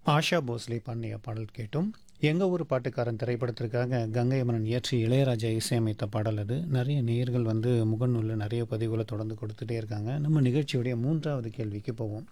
ஆஷா போஸ்லே பாண்டிய பாடல் கேட்டோம் எங்கள் ஊர் பாட்டுக்காரன் திரைப்படத்திற்காக கங்கை அமரன் இயற்றி இளையராஜா இசையமைத்த பாடல் அது நிறைய நேயர்கள் வந்து முகநூலில் நிறைய பதிவுகளை தொடர்ந்து கொடுத்துட்டே இருக்காங்க நம்ம நிகழ்ச்சியுடைய மூன்றாவது கேள்விக்கு போவோம்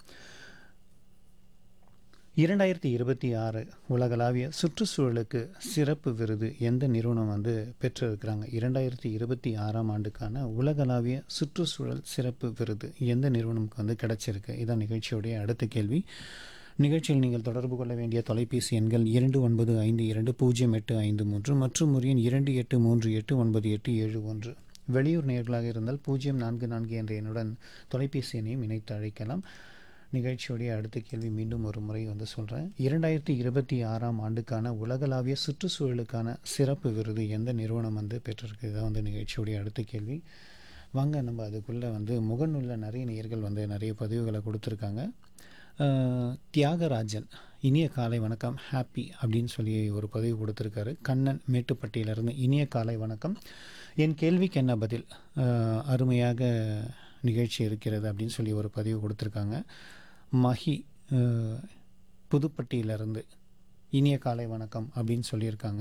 இரண்டாயிரத்தி இருபத்தி ஆறு உலகளாவிய சுற்றுச்சூழலுக்கு சிறப்பு விருது எந்த நிறுவனம் வந்து பெற்றிருக்கிறாங்க இரண்டாயிரத்தி இருபத்தி ஆறாம் ஆண்டுக்கான உலகளாவிய சுற்றுச்சூழல் சிறப்பு விருது எந்த நிறுவனமுக்கு வந்து கிடைச்சிருக்கு இதான் நிகழ்ச்சியுடைய அடுத்த கேள்வி நிகழ்ச்சியில் நீங்கள் தொடர்பு கொள்ள வேண்டிய தொலைபேசி எண்கள் இரண்டு ஒன்பது ஐந்து இரண்டு பூஜ்ஜியம் எட்டு ஐந்து மூன்று மற்றும் ஒரு எண் இரண்டு எட்டு மூன்று எட்டு ஒன்பது எட்டு ஏழு ஒன்று வெளியூர் நேர்களாக இருந்தால் பூஜ்ஜியம் நான்கு நான்கு என்ற எண்ணுடன் தொலைபேசி எண்ணையும் இணைத்து அழைக்கலாம் நிகழ்ச்சியுடைய அடுத்த கேள்வி மீண்டும் ஒரு முறை வந்து சொல்கிறேன் இரண்டாயிரத்தி இருபத்தி ஆறாம் ஆண்டுக்கான உலகளாவிய சுற்றுச்சூழலுக்கான சிறப்பு விருது எந்த நிறுவனம் வந்து பெற்றிருக்கு இதான் வந்து நிகழ்ச்சியுடைய அடுத்த கேள்வி வாங்க நம்ம அதுக்குள்ளே வந்து முகநூலில் நிறைய நேயர்கள் வந்து நிறைய பதிவுகளை கொடுத்துருக்காங்க அஹ், தியாகராஜன் இனிய காலை வணக்கம் ஹாப்பி அப்படின்னு சொல்லி ஒரு பதிவு கொடுத்துருக்காரு கண்ணன் மேட்டுப்பட்டியிலிருந்து இனிய காலை வணக்கம் என் கேள்விக்கு என்ன பதில் அஹ், அருமையாக நிகழ்ச்சி இருக்கிறது அப்படின்னு சொல்லி ஒரு பதிவு கொடுத்துருக்காங்க மஹி அஹ், புதுப்பட்டியிலிருந்து இனிய காலை வணக்கம் அப்படின்னு சொல்லியிருக்காங்க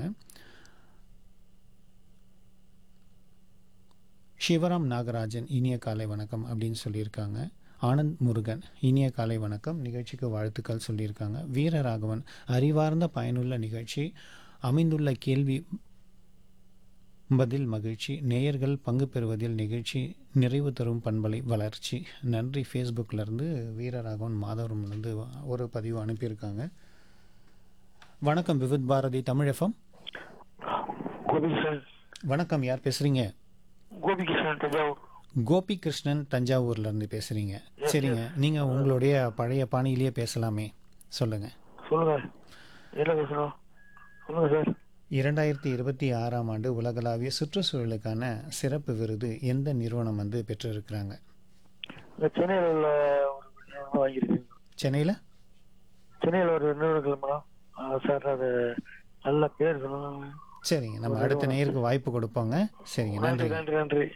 சிவராம் நாகராஜன் இனிய காலை வணக்கம் அப்படின்னு சொல்லியிருக்காங்க ஆனந்த் முருகன் இனிய காலை வணக்கம் நிகழ்ச்சிக்கு வாழ்த்துக்கள் சொல்லியிருக்காங்க வீரராகவன் அறிவார்ந்த பயனுள்ள நிகழ்ச்சி அமைந்துள்ள கேள்வி பதில் மகிழ்ச்சி நேயர்கள் பங்கு பெறுவதில் நிகழ்ச்சி நிறைவு தரும் பண்பலை வளர்ச்சி நன்றி ஃபேஸ்புக்கில் இருந்து வீரராகவன் மாதவரம்லேருந்து ஒரு பதிவு அனுப்பியிருக்காங்க வணக்கம் விவித் பாரதி தமிழ் எஃப்எம் கோபிகிருஷ்ணன் வணக்கம் யார் பேசுகிறீங்க கோபிகிருஷ்ணன் தஞ்சாவூர் கோபி கிருஷ்ணன் தஞ்சாவூர்ல இருந்து பேசுறீங்க சரிங்க நீங்க உங்களுடைய பழைய பாணியிலேயே பேசலாமே சொல்லுங்க சொல்லுங்க என்ன பேசணும் சொல்லுங்க சார் இரண்டாயிரத்தி இருபத்தி ஆறாம் ஆண்டு உலகளாவிய சுற்றுச்சூழலுக்கான சிறப்பு விருது எந்த நிறுவனம் வந்து பெற்றிருக்கிறாங்க இந்த சென்னையில் உள்ள ஒரு நிறுவனம் வாங்கியிருக்கு சென்னையில் சென்னையில் ஒரு நிறுவனம் கிளம்பலாம் சார் அது நல்ல பேர் சொல்லணும் சரிங்க நம்ம அடுத்த நேருக்கு வாய்ப்பு கொடுப்போங்க சரிங்க நன்றி நன்றி நன்றி நன்றி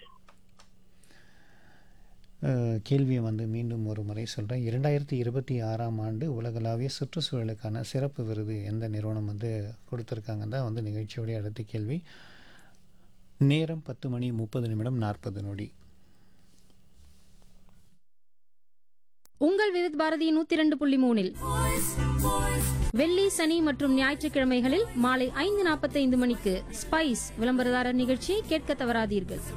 அஹ், கேள்வியை வந்து மீண்டும் ஒரு முறை சொல்கிறேன் இரண்டாயிரத்தி இருபத்தி ஆறாம் ஆண்டு உலகளாவிய சுற்றுச்சூழலுக்கான சிறப்பு விருது எந்த நிறுவனம் வந்து கொடுத்துருக்காங்க தான் வந்து நிகழ்ச்சியோடைய அடுத்த கேள்வி நேரம் பத்து மணி முப்பது நிமிடம் நாற்பது நொடி உங்கள் விருத் பாரதி நூத்தி இரண்டு புள்ளி மூணில் வெள்ளி சனி மற்றும் ஞாயிற்றுக்கிழமைகளில் மாலை ஐந்து நாற்பத்தைந்து மணிக்கு ஸ்பைஸ் விளம்பரதாரர் நிகழ்ச்சியை கேட்க தவறாதீர்கள்